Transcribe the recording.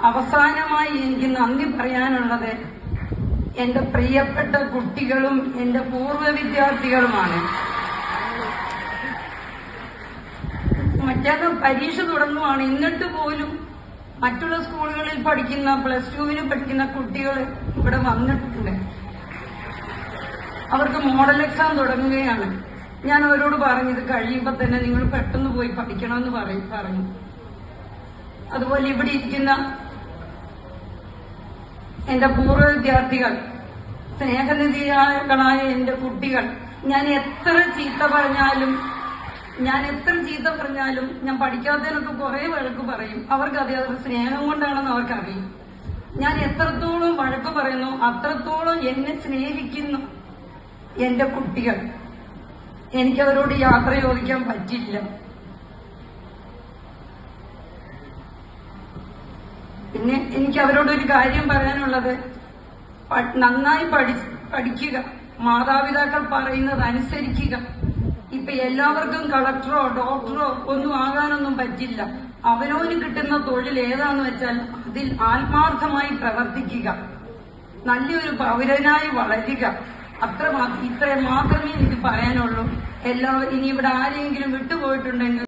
അവസാനമായി എനിക്ക് നന്ദി പറയാനുള്ളത് എന്റെ പ്രിയപ്പെട്ട കുട്ടികളും എന്റെ പൂർവ്വ വിദ്യാർത്ഥികളുമാണ് മറ്റേന്ന് പരീക്ഷ തുടങ്ങുവാണ് എന്നിട്ട് പോലും മറ്റുള്ള സ്കൂളുകളിൽ പഠിക്കുന്ന പ്ലസ് ടുവിന് പഠിക്കുന്ന കുട്ടികൾ ഇവിടെ വന്നിട്ടുണ്ട് അവർക്ക് മോഡൽ എക്സാം തുടങ്ങുകയാണ് ഞാൻ അവരോട് പറഞ്ഞത് കഴിയുമ്പോൾ തന്നെ നിങ്ങൾ പെട്ടെന്ന് പോയി പഠിക്കണമെന്ന് പറയും പറഞ്ഞു അതുപോലെ ഇവിടെ ഇരിക്കുന്ന എന്റെ പൂർവ്വ വിദ്യാർത്ഥികൾ സ്നേഹനിധികളായ എന്റെ കുട്ടികൾ ഞാൻ എത്ര ചീത്ത പറഞ്ഞാലും ഞാൻ എത്ര ചീത്ത പറഞ്ഞാലും ഞാൻ പഠിക്കാത്തതിനൊക്കെ കുറെ വഴക്ക് പറയും അവർക്ക് അത് അത് സ്നേഹം കൊണ്ടാണെന്ന് അവർക്കറിയും ഞാൻ എത്രത്തോളം വഴക്ക് പറയുന്നു അത്രത്തോളം എന്നെ സ്നേഹിക്കുന്നു എന്റെ കുട്ടികൾ എനിക്കവരോട് യാത്ര ചോദിക്കാൻ പറ്റില്ല പിന്നെ എനിക്ക് അവരോട് ഒരു കാര്യം പറയാനുള്ളത് പ- നന്നായി പഠി പഠിക്കുക മാതാപിതാക്കൾ പറയുന്നത് അനുസരിക്കുക ഇപ്പൊ എല്ലാവർക്കും കളക്ടറോ ഡോക്ടറോ ഒന്നും ആകാനൊന്നും പറ്റില്ല അവനവന് കിട്ടുന്ന തൊഴിൽ ഏതാന്ന് വെച്ചാൽ അതിൽ ആത്മാർത്ഥമായി പ്രവർത്തിക്കുക നല്ലൊരു പൗരനായി വളരുക അത്ര മാ- ഇത്ര മാത്രമേ എനിക്ക് പറയാനുള്ളൂ എല്ലാ ഇനി ഇവിടെ ആരെങ്കിലും വിട്ടുപോയിട്ടുണ്ടെങ്കിൽ